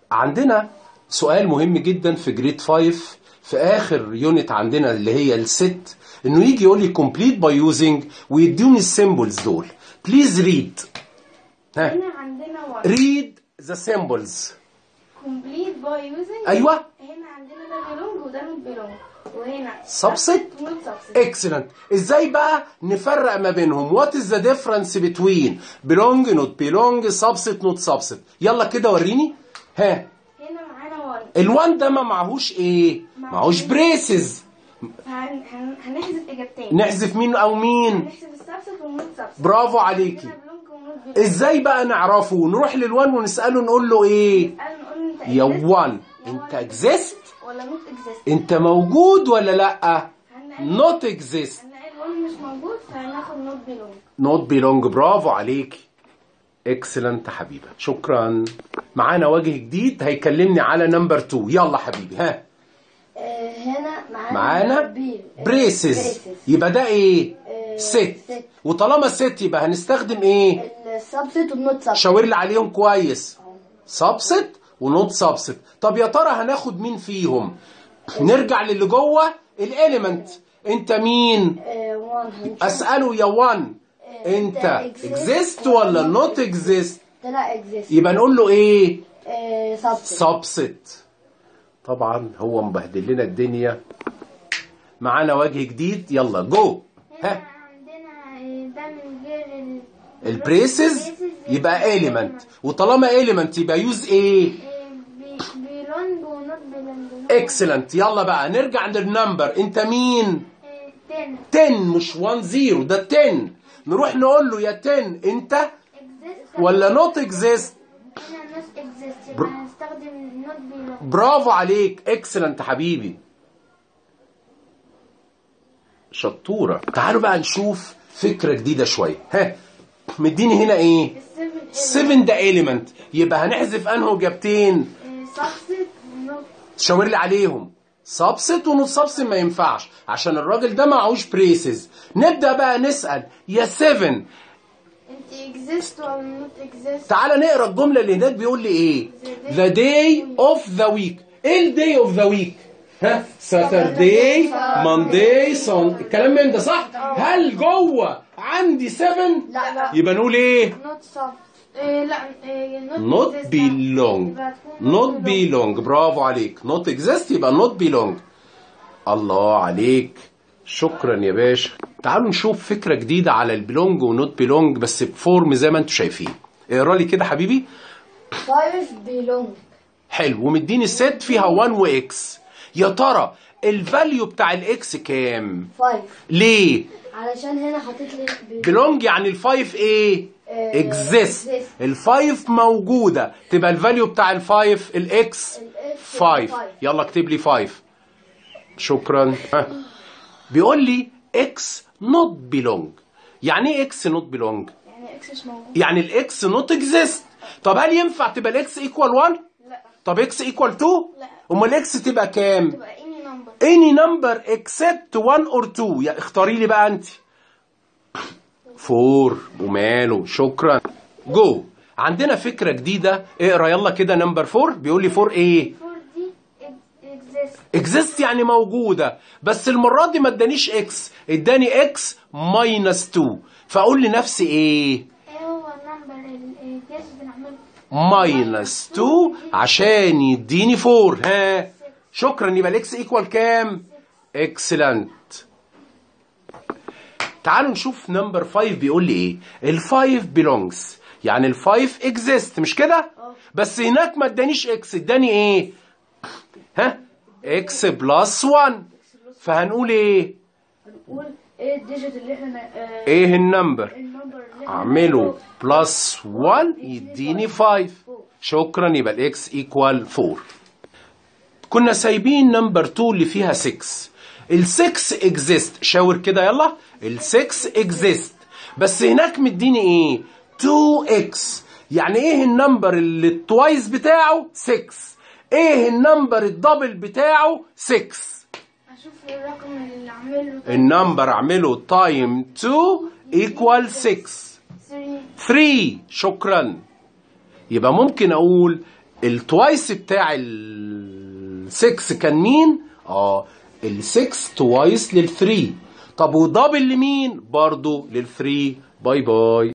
عندنا سؤال مهم جدا في جريد 5 في اخر يونت عندنا اللي هي الست انه يجي يقول لي complete by using ويديوني السيمبلز دول بليز ريد ها هنا عندنا one ريد ذا سيمبلز complete by using ايوه هنا عندنا ده belong وده not belong وهنا Subset. و not subset اكسلنت ازاي بقى نفرق ما بينهم وات از ذا ديفرنس بتوين belong not belong subset not subset يلا كده وريني ها هنا معانا one الوان ده ما معهوش ايه معهوش بريسز هن... هن... هنحذف اجابتين نحذف مين او مين هنحذف السبست والنوت سبست برافو عليكي هنا belong ونوت belong ازاي بقى نعرفه نروح للوان ونساله نقول له ايه قال نقول انت يا exist وان انت اكزيست ولا نوت exist انت موجود ولا لا هنلاقي نوت اكزيست هنلاقي الون مش موجود فهناخد نوت belong نوت بيلونج برافو عليكي اكسلنت حبيبه شكرا معانا وجه جديد هيكلمني على نمبر 2 يلا حبيبي ها هنا معانا معانا بي- بريسز يبقى ده ايه آه، ست ست. وطالما ست يبقى هنستخدم ايه السبست والنوت سبست شاور لي عليهم كويس سبست ونوت سبست طب يا ترى هناخد مين فيهم نرجع للي جوه الاليمنت انت مين وان هنشوف اساله يا وان انت exist اكزيست ولا نوت اكزيست طلع اكزيست يبقى نقول له ايه سبست سبست طبعا هو مبهدل لنا الدنيا معانا وجه جديد يلا جو هنا ها عندنا ده من غير ال البريسز يبقى اليمنت وطالما اليمنت يبقى يوز ايه بيلونج ونوت بيلونج اكسلنت يلا بقى نرجع للنمبر انت مين 10 10 مش 1 0 ده 10 نروح نقول له يا 10 انت exist ولا نوت اكزيست هنا نوت exist بر- يبقى هنستخدم نوت بيلونج برافو عليك اكسلنت حبيبي شطورة تعالوا بقى نشوف فكرة جديدة شوية ها مديني هنا ايه 7 ده element يبقى هنحذف انه اجابتين سبست نوت شاور لي عليهم سبست ونص سبست ما ينفعش عشان الراجل ده معهوش بريسز نبدأ بقى نسأل يا 7 انت exist ولا نوت exist تعالى نقرا الجملة اللي هناك بيقول لي ايه the day of the week ايه ال day of the week ها Saturday Monday Sunday الكلام من ده صح هل جوه عندي 7 لا لا يبقى نقول ايه نوت سبست إيه لا إيه not exist. belong يبقى تكون not belong برافو عليك not exist يبقى not belong الله عليك شكرا يا باشا تعالوا نشوف فكرة جديدة على البيلونج ونوت بيلونج بس بفورم زي ما انتم شايفين اقرا لي كده حبيبي 5 بيلونج حلو ومديني الست فيها 1 واكس يا ترى الفاليو بتاع الاكس كام 5 ليه علشان هنا حاطط لي بي- بيلونج يعني الفايف ايه آه، اكزيست exist. الفايف موجودة تبقى الفاليو بتاع الفايف الاكس الإكس 5 five. يلا اكتب لي 5 شكرا ها. بيقول لي اكس نوت بيلونج يعني ايه اكس نوت بيلونج يعني اكس مش موجود يعني الاكس نوت اكزيست طب هل ينفع تبقى الاكس ايكوال 1 لا طب اكس ايكوال 2 لا. امال الاكس تبقى كام تبقى any number any number except 1 or 2 يا اختاري لي بقى انت 4 وماله شكرا جو عندنا فكرة جديدة اقرا يلا كده نمبر 4 بيقول لي 4 ايه 4 دي exist اكزيست يعني موجودة بس المرة دي ما ادانيش اكس اداني اكس ماينس 2 فاقول لنفسي ايه ايه هو النمبر اللي بنعمله ماينس 2 عشان يديني 4 ها شكرا يبقى الاكس ايكوال كام اكسلنت تعالوا نشوف نمبر 5 بيقول لي ايه ال5 belongs يعني ال5 exist مش كده بس هناك ما ادانيش اكس اداني ايه ها اكس بلس 1 فهنقول ايه نقول ايه الديجيت اللي احنا آه، ايه النمبر النمبر اللي احنا اعمله بلس 1 يديني 5 شكرا يبقى الاكس ايكوال 4 كنا سايبين نمبر 2 اللي فيها 6 ال 6 اكزيست شاور كده يلا ال 6 اكزيست بس هناك مديني ايه 2 اكس يعني ايه النمبر اللي التوايس بتاعه 6 ايه النمبر الدبل بتاعه 6 اشوف الرقم اللي اعمله النمبر اعمله تايم 2 ايكوال 6 3 3 شكرا يبقى ممكن اقول التوايس بتاع ال 6 كان مين اه ال 6 توايس لل 3 طب ودبل لمين برضو لل 3 باي باي